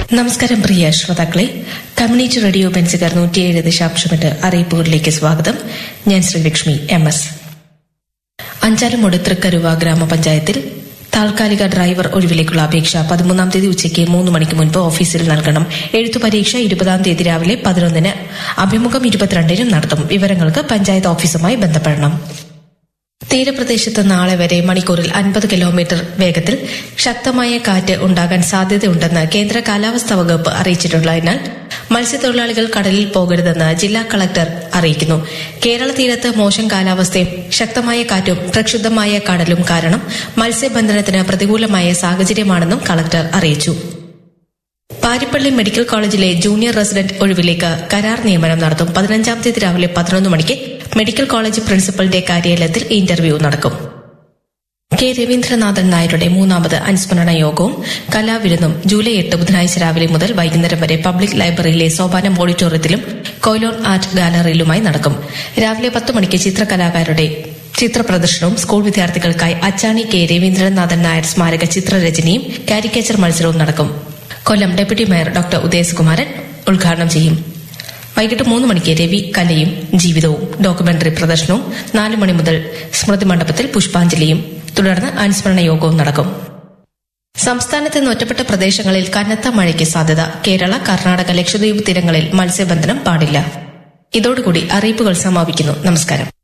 നമസ്കാരം പ്രിയ ശ്രോതാക്കളെ community radio ബെൻസുകാർ നൂറ്റിയേഴ് ദശാംശമെട്ട് അറിയിപ്പുകളിലേക്ക് സ്വാഗതം ഞാൻ ശ്രീലക്ഷ്മി എം എസ് അഞ്ചാലുമൂട് തൃക്കരുവ ഗ്രാമപഞ്ചായത്തിൽ താൽക്കാലിക ഡ്രൈവർ ഒഴിവിലേക്കുള്ള അപേക്ഷ പതിമൂന്നാം തീയതി ഉച്ചയ്ക്ക് മൂന്ന് മണിക്ക് മുൻപ് ഓഫീസിൽ നൽകണം എഴുത്തു പരീക്ഷ ഇരുപതാം തീയതി രാവിലെ പതിനൊന്നിന് അഭിമുഖം ഇരുപത്തിരണ്ടിനും നടത്തും വിവരങ്ങൾക്ക് പഞ്ചായത്ത് ഓഫീസുമായി ബന്ധപ്പെടണം തീരപ്രദേശത്ത് നാളെ വരെ മണിക്കൂറിൽ അൻപത് കിലോമീറ്റർ വേഗത്തിൽ ശക്തമായ കാറ്റ് ഉണ്ടാകാൻ സാധ്യതയുണ്ടെന്ന് കേന്ദ്ര കാലാവസ്ഥാ വകുപ്പ് അറിയിച്ചിട്ടുള്ളതിനാൽ മത്സ്യത്തൊഴിലാളികൾ കടലിൽ പോകരുതെന്ന് ജില്ലാ കളക്ടർ അറിയിക്കുന്നു കേരള തീരത്ത് മോശം കാലാവസ്ഥയും ശക്തമായ കാറ്റും പ്രക്ഷുബ്ധമായ കടലും കാരണം മത്സ്യബന്ധനത്തിന് പ്രതികൂലമായ സാഹചര്യമാണെന്നും കളക്ടർ അറിയിച്ചു പാരിപ്പള്ളി മെഡിക്കൽ കോളേജിലെ ജൂനിയർ റെസിഡന്റ് ഒഴിവിലേക്ക് കരാർ നിയമനം നടത്തും പതിനഞ്ചാം തീയതി രാവിലെ പതിനൊന്ന് മണിക്ക് മെഡിക്കൽ കോളേജ് പ്രിൻസിപ്പലിന്റെ കാര്യാലയത്തിൽ ഇന്റർവ്യൂ നടക്കും കെ രവീന്ദ്രനാഥൻ നായരുടെ മൂന്നാമത് അനുസ്മരണ യോഗവും കലാവിരുന്നും ജൂലൈ എട്ട് ബുധനാഴ്ച രാവിലെ മുതൽ വൈകുന്നേരം വരെ പബ്ലിക് ലൈബ്രറിയിലെ സോപാനം ഓഡിറ്റോറിയത്തിലും കൊയിലോൺ ആർട്ട് ഗാലറിയിലുമായി നടക്കും രാവിലെ പത്ത് മണിക്ക് ചിത്രകലാകാരുടെ ചിത്രപ്രദർശനവും സ്കൂൾ വിദ്യാർത്ഥികൾക്കായി അച്ചാണി കെ രവീന്ദ്രനാഥൻ നായർ സ്മാരക ചിത്രരചനയും കാരിക്കേച്ചർ മത്സരവും നടക്കും Kollam deputy mayor doctor Udayasukumaran ഉദ്ഘാടനം ചെയ്യും വൈകിട്ട് മൂന്ന് മണിക്ക് രവി കലയും ജീവിതവും ഡോക്യുമെന്ററി പ്രദർശനവും നാല് മണി മുതൽ സ്മൃതി മണ്ഡപത്തിൽ പുഷ്പാഞ്ജലിയും തുടർന്ന് അനുസ്മരണ യോഗവും നടക്കും സംസ്ഥാനത്തെ ഒറ്റപ്പെട്ട പ്രദേശങ്ങളിൽ കനത്ത മഴയ്ക്ക് സാധ്യത കേരള കർണാടക ലക്ഷദ്വീപ് തീരങ്ങളിൽ മത്സ്യബന്ധനം പാടില്ല ഇതോടുകൂടി അറിയിപ്പുകൾ സമാപിക്കുന്നു നമസ്കാരം